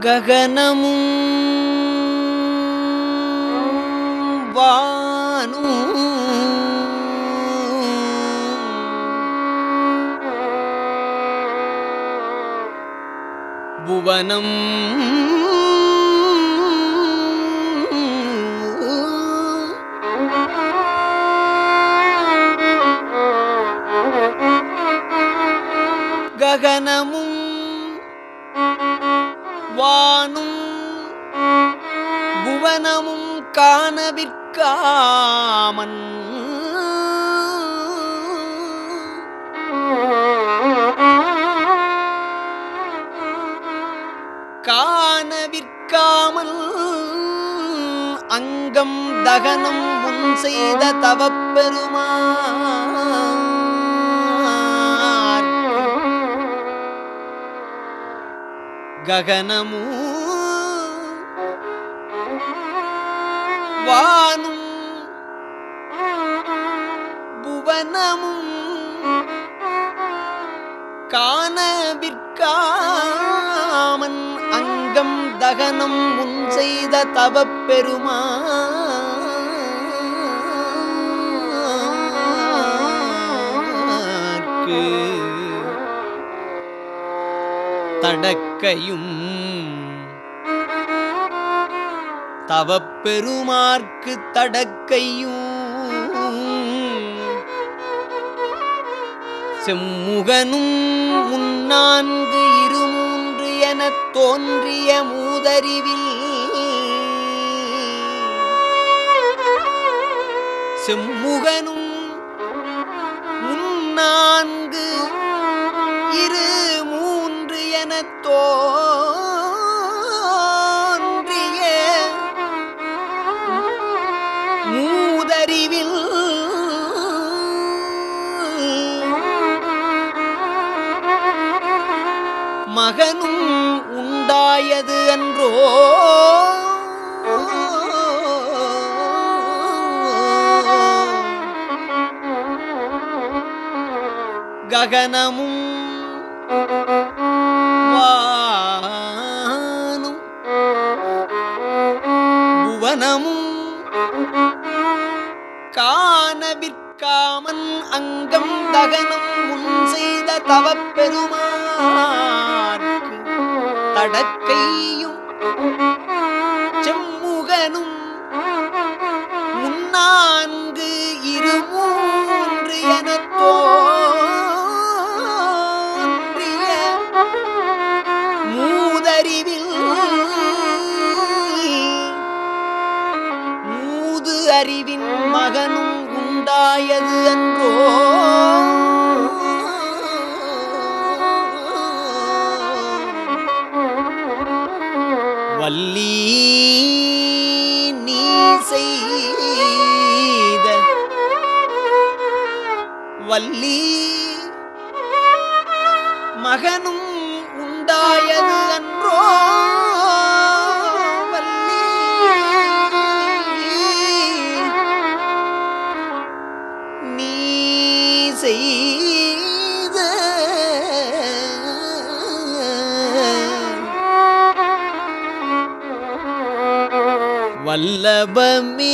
ககனமும் வானும் புவனம் ககனமும் வானும் புவனமும் காணவிற்காமன் காணவிற்காமல் அங்கம் தகனம் முன் செய்த தவப்பெருமார் ககனமூ வானும் புவனமும் காணவிற்காமன் அங்கம் தகனம் முன் செய்த தவப்பெருமாக்கு தடக்கையும் தவப்பெருமார்க்கு தடக்கையும் செம்முகனும் முன்னான்கு இருமூன்று எனத் தோன்றிய மூதறிவில் செம்முகனும் முன்னான்கு இரு மூன்று எனத் தோன்றிய மூதறிவில் மகனும் உண்டாயது அன்றோ ககனமும் வானும் புவனமும் காணவிற்காமன் அங்கம் தகனம் முன் செய்த தவப்பெருமார்க்கு தடக்கையும் செம்முகனும் முன்னான்கு இருமூன்று எனத் தோன்றிய மூதறிவில் மூது அறிவின் மகனும் உண்டாயது அன்றோ வள்ளி நீ செய்த வள்ளி மகனும் உண்டாயது அன்றோ வள்ளி நீ செய்த வல்லபமே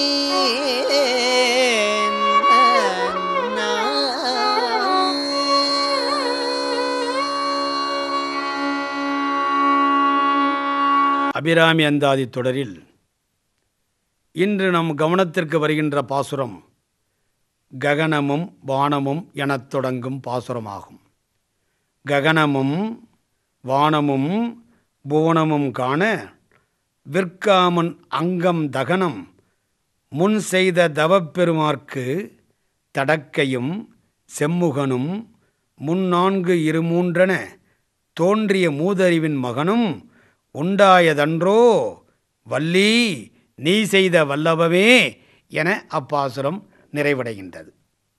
அபிராமி அந்தாதி தொடரில் இன்று நம் கவனத்திற்கு வருகின்ற பாசுரம் ககனமும் வானமும் எனத் தொடங்கும் பாசுரமாகும் ககனமும் வானமும் புவனமும் காண விற்காமன் அங்கம் தகனம் முன் செய்த தவப்பெருமார்க்கு தடக்கையும் செம்முகனும் முன்னான்கு இருமூன்றென தோன்றிய மூதறிவின் மகனும் உண்டாயதன்றோ வள்ளி நீ செய்த வல்லபமே என அப்பாசுரம் நிறைவடைகின்றது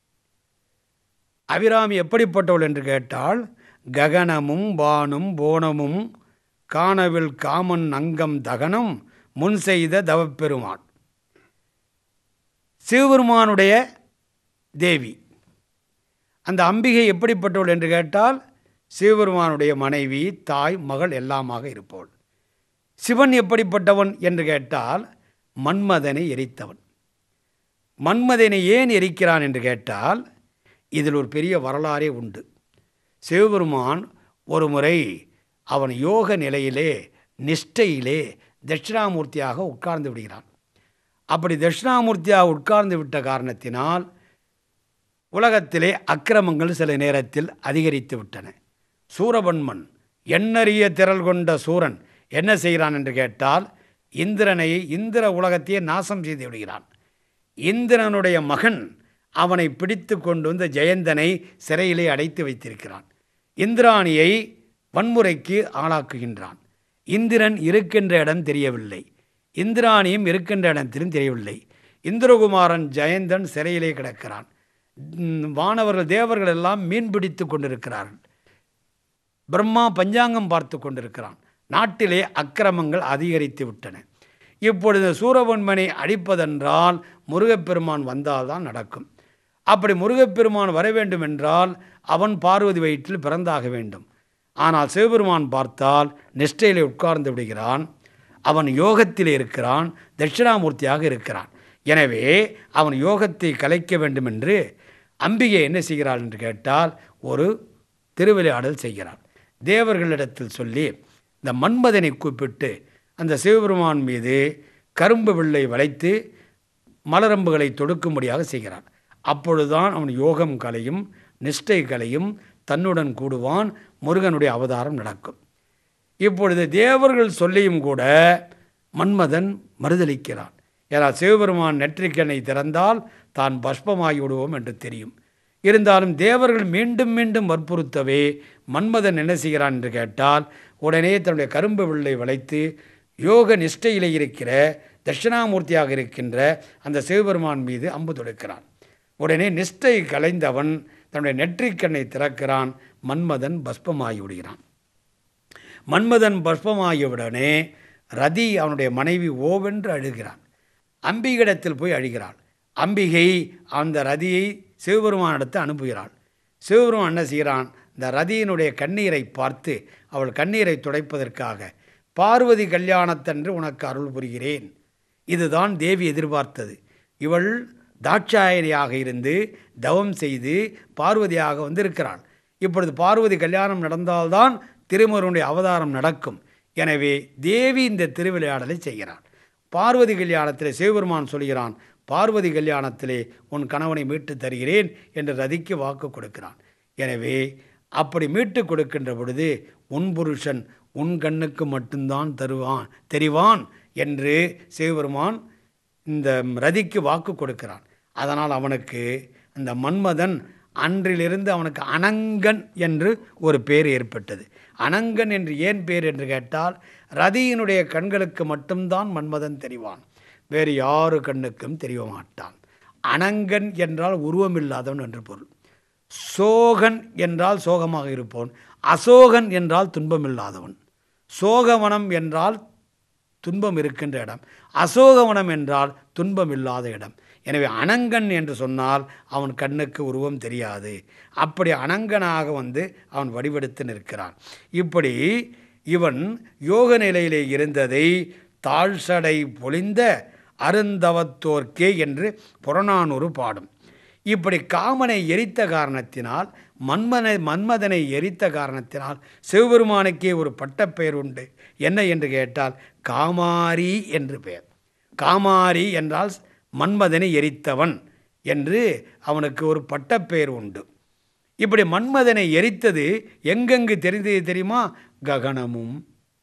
அபிராமி எப்படிப்பட்டவள் என்று கேட்டால் ககனமும் வானும் போனமும் காணவில் காமன் அங்கம் தகனம் முன் செய்த தவப்பெருமான் சிவபெருமானுடைய தேவி அந்த அம்பிகை எப்படிப்பட்டவள் என்று கேட்டால் சிவபெருமானுடைய மனைவி தாய் மகள் எல்லாமாக இருப்பவள் சிவன் எப்படிப்பட்டவன் என்று கேட்டால் மன்மதனை எரித்தவன் மன்மதனை ஏன் எரிக்கிறான் என்று கேட்டால் இதில் ஒரு பெரிய வரலாறே உண்டு சிவபெருமான் ஒரு முறை அவன் யோக நிலையிலே நிஷ்டையிலே தட்சிணாமூர்த்தியாக உட்கார்ந்து விடுகிறான் அப்படி தட்சிணாமூர்த்தியாக உட்கார்ந்து விட்ட காரணத்தினால் உலகத்திலே அக்கிரமங்கள் சில நேரத்தில் அதிகரித்து விட்டன சூரபன்மன் எண்ணறிய திரள் கொண்ட சூரன் என்ன செய்கிறான் என்று கேட்டால் இந்திரனை இந்திர உலகத்தையே நாசம் செய்து விடுகிறான் இந்திரனுடைய மகன் அவனை பிடித்து கொண்டு வந்து ஜெயந்தனை சிறையிலே அடைத்து வைத்திருக்கிறான் இந்திராணியை வன்முறைக்கு ஆளாக்குகின்றான் இந்திரன் இருக்கின்ற இடம் தெரியவில்லை இந்திராணியும் இருக்கின்ற இடத்திலும் தெரியவில்லை இந்திரகுமாரன் ஜெயந்தன் சிறையிலே கிடக்கிறான் உம், வானவர்கள் தேவர்கள் எல்லாம் மீன் பிடித்து கொண்டிருக்கிறார்கள் பிரம்மா பஞ்சாங்கம் பார்த்து கொண்டிருக்கிறான் நாட்டிலே அக்கிரமங்கள் அதிகரித்து விட்டன இப்பொழுது சூரபன்மனை அடிப்பதென்றால் முருகப்பெருமான் வந்தால்தான் நடக்கும் அப்படி முருகப்பெருமான் வர வேண்டும் என்றால் அவன் பார்வதி வயிற்றில் பிறந்தாக வேண்டும் ஆனால் சிவபெருமான் பார்த்தால் நிஷ்டையிலே உட்கார்ந்து விடுகிறான் அவன் யோகத்திலே இருக்கிறான் தட்சிணாமூர்த்தியாக இருக்கிறான் எனவே அவன் யோகத்தை கலைக்க வேண்டும் என்று அம்பிகை என்ன செய்கிறாள் என்று கேட்டால் ஒரு திருவிளையாடல் செய்கிறாள் தேவர்களிடத்தில் சொல்லி இந்த மன்மதனை கூப்பிட்டு அந்த சிவபெருமான் மீது கரும்பு வில்லை வளைத்து மலரம்புகளை தொடுக்கும்படியாக செய்கிறான் அப்பொழுதுதான் அவன் யோகம் கலையும் நிஷ்டை கலையும் தன்னுடன் கூடுவான் முருகனுடைய அவதாரம் நடக்கும் இப்பொழுது தேவர்கள் சொல்லியும் கூட மன்மதன் மறுதளிக்கிறான் ஏன்னா சிவபெருமான் நெற்றிக்கண்ணை திறந்தால் தான் பஸ்பமாகி விடுவோம் என்று தெரியும் இருந்தாலும் தேவர்கள் மீண்டும் மீண்டும் வற்புறுத்தவே மன்மதன் என்ன செய்கிறான் என்று கேட்டால் உடனே தன்னுடைய கரும்பு வில்லை வளைத்து யோக நிஷ்டையிலே இருக்கிற தட்சிணாமூர்த்தியாக இருக்கின்ற அந்த சிவபெருமான் மீது அம்பு தொடுக்கிறான் உடனே நிஷ்டை கலைந்தவன் தன்னுடைய நெற்றிக்கண்ணை திறக்கிறான் மன்மதன் பஸ்பமாகி விடுகிறான் மன்மதன் பஸ்பமாகியவுடனே ரதி அவனுடைய மனைவி ஓவென்று அழுகிறான் அம்பிகையிடத்தில் போய் அழுகிறாள் அம்பிகை அந்த ரதியை சிவபெருமானிடத்து அனுப்புகிறாள் சிவபெருமான் என்ன செய்கிறான் இந்த ரதியினுடைய கண்ணீரை பார்த்து அவள் கண்ணீரை துடைப்பதற்காக பார்வதி கல்யாணத்தன்று உனக்கு அருள் புரிகிறேன் இதுதான் தேவி எதிர்பார்த்தது இவள் தாட்சாயணியாக இருந்து தவம் செய்து பார்வதியாக வந்திருக்கிறாள் இப்பொழுது பார்வதி கல்யாணம் நடந்தால்தான் திருமுருகனுடைய அவதாரம் நடக்கும் எனவே தேவி இந்த திருவிளையாடலை செய்கிறாள் பார்வதி கல்யாணத்திலே சிவபெருமான் சொல்கிறான் பார்வதி கல்யாணத்திலே உன் கணவனை மீட்டு தருகிறேன் என்று ரதிக்கு வாக்கு கொடுக்கிறான் எனவே அப்படி மீட்டு கொடுக்கின்ற பொழுது உன் புருஷன் உன் கண்ணுக்கு மட்டும்தான் தருவான் தெரிவான் என்று சிவபெருமான் இந்த ரதிக்கு வாக்கு கொடுக்கிறான் அதனால் அவனுக்கு அந்த மன்மதன் அன்றிலிருந்து அவனுக்கு அனங்கன் என்று ஒரு பேர் ஏற்பட்டது அனங்கன் என்று ஏன் பேர் என்று கேட்டால் ரதியினுடைய கண்களுக்கு மட்டும்தான் மன்மதன் தெரிவான் வேறு யாரு கண்ணுக்கும் தெரிய மாட்டான் அனங்கன் என்றால் உருவமில்லாதவன் என்று பொருள் சோகன் என்றால் சோகமாக இருப்பவன் அசோகன் என்றால் துன்பமில்லாதவன் சோகவனம் என்றால் துன்பம் இருக்கின்ற இடம் அசோகவனம் என்றால் துன்பம் இல்லாத இடம் எனவே அனங்கன் என்று சொன்னால் அவன் கண்ணுக்கு உருவம் தெரியாது அப்படி அனங்கனாக வந்து அவன் வடிவெடுத்து நிற்கிறான் இப்படி இவன் யோக நிலையிலே இருந்ததை தாழ்சடை பொழிந்த அருந்தவத்தோர்க்கே என்று புறநானூறு பாடும் இப்படி காமனை எரித்த காரணத்தினால் மன்மனை மன்மதனை எரித்த காரணத்தினால் சிவபெருமானுக்கே ஒரு பட்டப்பெயர் உண்டு என்ன என்று கேட்டால் காமாரி என்று பெயர் காமாரி என்றால் மன்மதனை எரித்தவன் என்று அவனுக்கு ஒரு பட்டப்பெயர் உண்டு இப்படி மன்மதனை எரித்தது எங்கெங்கு தெரிந்தது தெரியுமா ககனமும்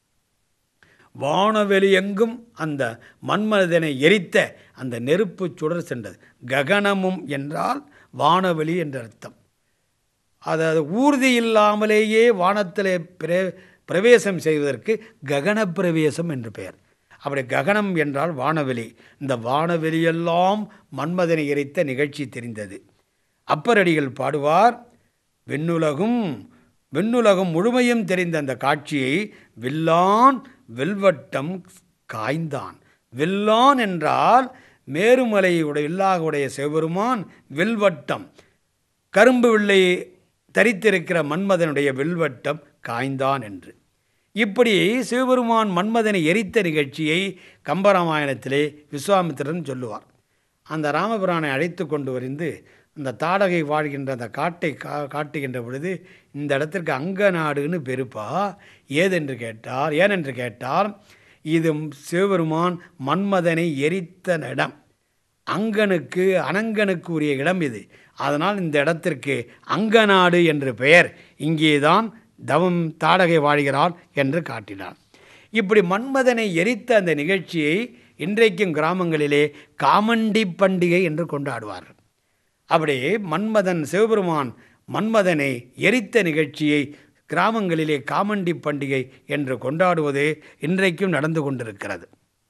வானவெளி எங்கும் அந்த மன்மதனை எரித்த அந்த நெருப்பு சுடர் சென்றது ககனமும் என்றால் வானவெளி என்ற அர்த்தம் அதாவது ஊர்தி இல்லாமலேயே வானத்திலே பிரே பிரவேசம் செய்வதற்கு ககன பிரவேசம் என்று பெயர் அப்படி ககனம் என்றால் வானவெளி இந்த வானவெளியெல்லாம் மன்மதனை எரித்த நிகழ்ச்சி தெரிந்தது அப்பரடிகள் பாடுவார் விண்ணுலகும் விண்ணுலகம் முழுமையும் தெரிந்த அந்த காட்சியை வில்லான் வெல்வட்டம் காய்ந்தான் வில்லான் என்றால் மேருமலையுடைய வில்லாக உடைய சிவபெருமான் வில்வட்டம் கரும்பு வில்லை தரித்திருக்கிற மன்மதனுடைய வில்வட்டம் காய்ந்தான் என்று இப்படி சிவபெருமான் மன்மதனை எரித்த நிகழ்ச்சியை கம்பராமாயணத்திலே விஸ்வாமித்திரன் சொல்லுவார் அந்த ராமபிரானை அழைத்து கொண்டு வரிந்து அந்த தாடகை வாழ்கின்ற அந்த காட்டை கா காட்டுகின்ற பொழுது இந்த இடத்திற்கு அங்க நாடுன்னு பெருப்பா ஏதென்று கேட்டால் ஏனென்று கேட்டால் இது சிவபெருமான் மன்மதனை எரித்த இடம் அங்கனுக்கு அனங்கனுக்கு உரிய இடம் இது அதனால் இந்த இடத்திற்கு அங்கநாடு என்று பெயர் இங்கேதான் தவம் தாடகை வாழ்கிறாள் என்று காட்டினார் இப்படி மன்மதனை எரித்த அந்த நிகழ்ச்சியை இன்றைக்கும் கிராமங்களிலே காமண்டி பண்டிகை என்று கொண்டாடுவார்கள் அப்படி மன்மதன் சிவபெருமான் மன்மதனை எரித்த நிகழ்ச்சியை கிராமங்களிலே காமண்டி பண்டிகை என்று கொண்டாடுவது இன்றைக்கும் நடந்து கொண்டிருக்கிறது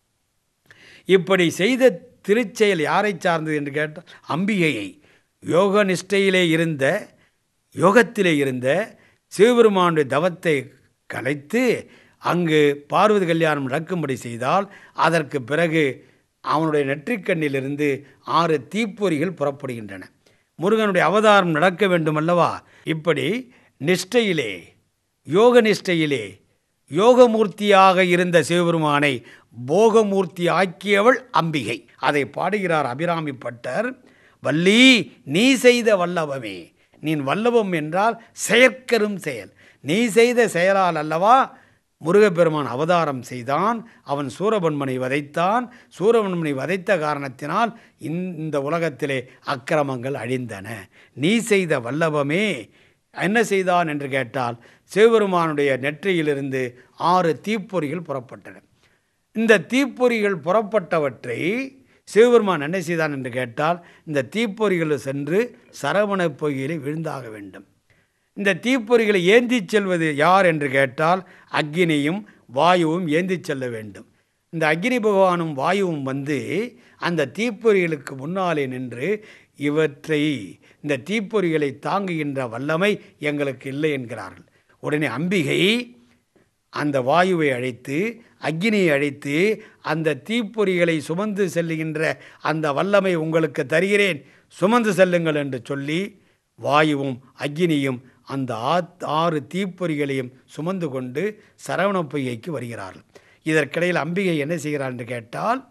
இப்படி செய்த திருச்செயல் யாரை சார்ந்தது என்று கேட்டால் அம்பிகையை யோக நிஷ்டையிலே இருந்த யோகத்திலே இருந்த சிவபெருமானுடைய தவத்தை கலைத்து அங்கு பார்வதி கல்யாணம் நடக்கும்படி செய்தால் அதற்கு பிறகு அவனுடைய நெற்றிக்கண்ணிலிருந்து ஆறு தீப்பொறிகள் புறப்படுகின்றன முருகனுடைய அவதாரம் நடக்க வேண்டுமல்லவா இப்படி நிஷ்டையிலே யோக நிஷ்டையிலே யோகமூர்த்தியாக இருந்த சிவபெருமானை போகமூர்த்தி ஆக்கியவள் அம்பிகை அதை பாடுகிறார் அபிராமி பட்டர் வள்ளி நீ செய்த வல்லவமே நீ வல்லவம் என்றால் செயற்கரும் செயல் நீ செய்த செயலால் அல்லவா முருகப்பெருமான் அவதாரம் செய்தான் அவன் சூரபன்மனை வதைத்தான் சூரபன்மனை வதைத்த காரணத்தினால் இந்த உலகத்திலே அக்கிரமங்கள் அழிந்தன நீ செய்த வல்லவமே என்ன செய்தான் என்று கேட்டால் சிவபெருமானுடைய நெற்றியிலிருந்து ஆறு தீப்பொறிகள் புறப்பட்டன இந்த தீப்பொறிகள் புறப்பட்டவற்றை சிவபெருமான் என்ன செய்தான் என்று கேட்டால் இந்த தீப்பொறிகள் சென்று சரவண பொய்யிலே விழுந்தாக வேண்டும் இந்த தீப்பொறிகளை ஏந்திச் செல்வது யார் என்று கேட்டால் அக்னியும் வாயுவும் ஏந்திச் செல்ல வேண்டும் இந்த அக்னி பகவானும் வாயுவும் வந்து அந்த தீப்பொறிகளுக்கு முன்னாலே நின்று இவற்றை இந்த தீப்பொறிகளை தாங்குகின்ற வல்லமை எங்களுக்கு இல்லை என்கிறார்கள் உடனே அம்பிகை அந்த வாயுவை அழைத்து அக்னியை அழைத்து அந்த தீப்பொறிகளை சுமந்து செல்லுகின்ற அந்த வல்லமை உங்களுக்கு தருகிறேன் சுமந்து செல்லுங்கள் என்று சொல்லி வாயுவும் அக்னியும் அந்த ஆத் ஆறு தீப்பொறிகளையும் சுமந்து கொண்டு சரவண பொய்கைக்கு வருகிறார்கள் இதற்கிடையில் அம்பிகை என்ன செய்கிறார் என்று கேட்டால்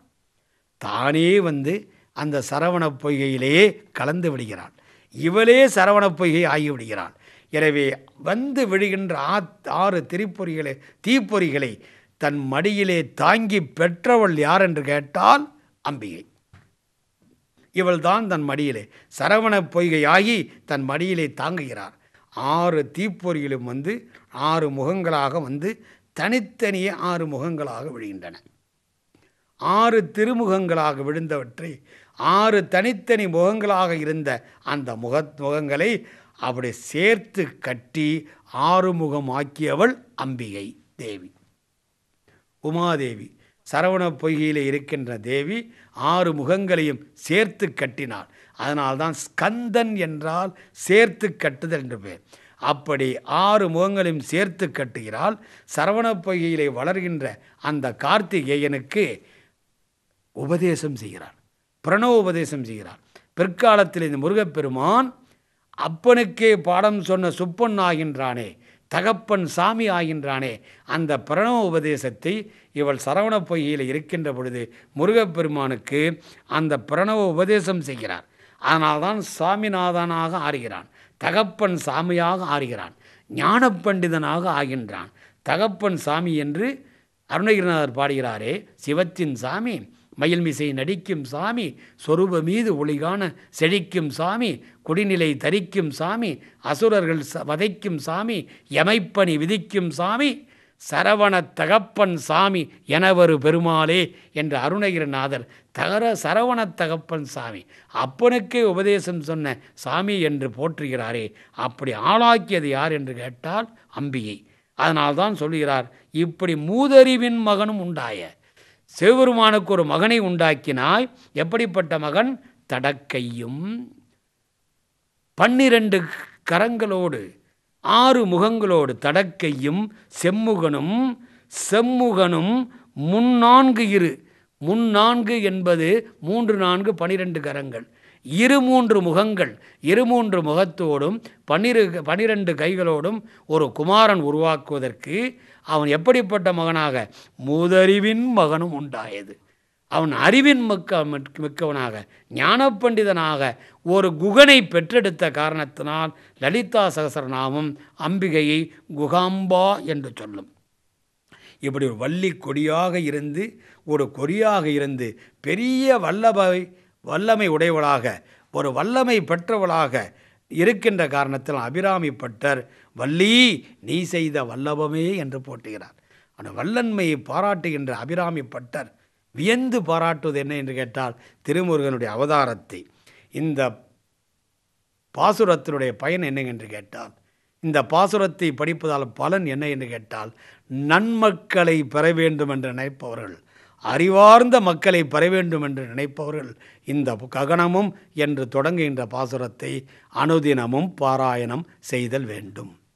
தானே வந்து அந்த சரவண பொய்கையிலேயே கலந்து விடுகிறாள் இவளே சரவண பொய்கை ஆகிவிடுகிறாள் எனவே வந்து விழுகின்ற ஆ ஆறு திரிப்பொறிகளை தீப்பொறிகளை தன் மடியிலே தாங்கி பெற்றவள் யார் என்று கேட்டால் அம்பிகை இவள்தான் தன் மடியிலே சரவண பொய்கையாகி தன் மடியிலே தாங்குகிறார் ஆறு தீப்பொறிகளும் வந்து ஆறு முகங்களாக வந்து தனித்தனியே ஆறு முகங்களாக விழுகின்றன ஆறு திருமுகங்களாக விழுந்தவற்றை ஆறு தனித்தனி முகங்களாக இருந்த அந்த முக முகங்களை அப்படி சேர்த்து கட்டி ஆறுமுகமாக்கியவள் அம்பிகை தேவி உமாதேவி சரவண பொய்கையில் இருக்கின்ற தேவி ஆறு முகங்களையும் சேர்த்து கட்டினாள் அதனால்தான் ஸ்கந்தன் என்றால் சேர்த்து கட்டுதல் என்று பெயர் அப்படி ஆறு முகங்களையும் சேர்த்து கட்டுகிறாள் சரவண பொய்கையிலே வளர்கின்ற அந்த கார்த்திகேயனுக்கு உபதேசம் செய்கிறார் பிரணவ உபதேசம் செய்கிறார் பிற்காலத்தில் இந்த முருகப்பெருமான் அப்பனுக்கே பாடம் சொன்ன சுப்பன் ஆகின்றானே தகப்பன் சாமி ஆகின்றானே அந்த பிரணவ உபதேசத்தை இவள் சரவண பொய்கையில் இருக்கின்ற பொழுது முருகப்பெருமானுக்கு அந்த பிரணவ உபதேசம் செய்கிறார் அதனால்தான் சாமிநாதனாக ஆறுகிறான் தகப்பன் சாமியாக ஆறுகிறான் ஞான பண்டிதனாக ஆகின்றான் தகப்பன் சாமி என்று அருணகிரிநாதர் பாடுகிறாரே சிவத்தின் சாமி மயில்மிசை நடிக்கும் சாமி சொரூப மீது ஒளிகான செழிக்கும் சாமி குடிநிலை தரிக்கும் சாமி அசுரர்கள் ச- வதைக்கும் சாமி எமைப்பணி விதிக்கும் சாமி சரவண தகப்பன் சாமி எனவரு பெருமாளே என்று அருணகிரிநாதர் தகர சரவண தகப்பன் சாமி அப்பனுக்கே உபதேசம் சொன்ன சாமி என்று போற்றுகிறாரே அப்படி ஆளாக்கியது யார் என்று கேட்டால் அம்பிகை அதனால்தான் சொல்கிறார் இப்படி மூதறிவின் மகனும் உண்டாய சிவபெருமானுக்கு ஒரு மகனை உண்டாக்கினாய் எப்படிப்பட்ட மகன் தடக்கையும் பன்னிரண்டு கரங்களோடு ஆறு முகங்களோடு தடக்கையும் செம்முகனும் செம்முகனும் முன்னான்கு இரு முன்னான்கு என்பது மூன்று நான்கு பனிரெண்டு கரங்கள் இரு மூன்று முகங்கள் இரு மூன்று முகத்தோடும் பன்னிரு பனிரெண்டு கைகளோடும் ஒரு குமாரன் உருவாக்குவதற்கு அவன் எப்படிப்பட்ட மகனாக மூதறிவின் மகனும் உண்டாயது அவன் அறிவின் மிக்க மிக்கவனாக ஞானப்பண்டிதனாக ஒரு குகனை பெற்றெடுத்த காரணத்தினால் லலிதா சகசரநாமம் அம்பிகையை குகாம்பா என்று சொல்லும் இப்படி ஒரு வள்ளி கொடியாக இருந்து ஒரு கொடியாக இருந்து பெரிய வல்லமை வல்லமை உடையவளாக ஒரு வல்லமை பெற்றவளாக இருக்கின்ற காரணத்தில் அபிராமி பட்டர் வள்ளி நீ செய்த வல்லபமே என்று போட்டுகிறார் அந்த வல்லன்மையை பாராட்டுகின்ற அபிராமி பட்டர் வியந்து பாராட்டுவது என்ன என்று கேட்டால் திருமுருகனுடைய அவதாரத்தை இந்த பாசுரத்தினுடைய பயன் என்ன என்று கேட்டால் இந்த பாசுரத்தை படிப்பதால் பலன் என்ன என்று கேட்டால் நன்மக்களை பெற வேண்டும் என்று நினைப்பவர்கள் அறிவார்ந்த மக்களை பெற வேண்டும் என்று நினைப்பவர்கள் இந்த ககனமும் என்று தொடங்குகின்ற பாசுரத்தை அனுதினமும் பாராயணம் செய்தல் வேண்டும்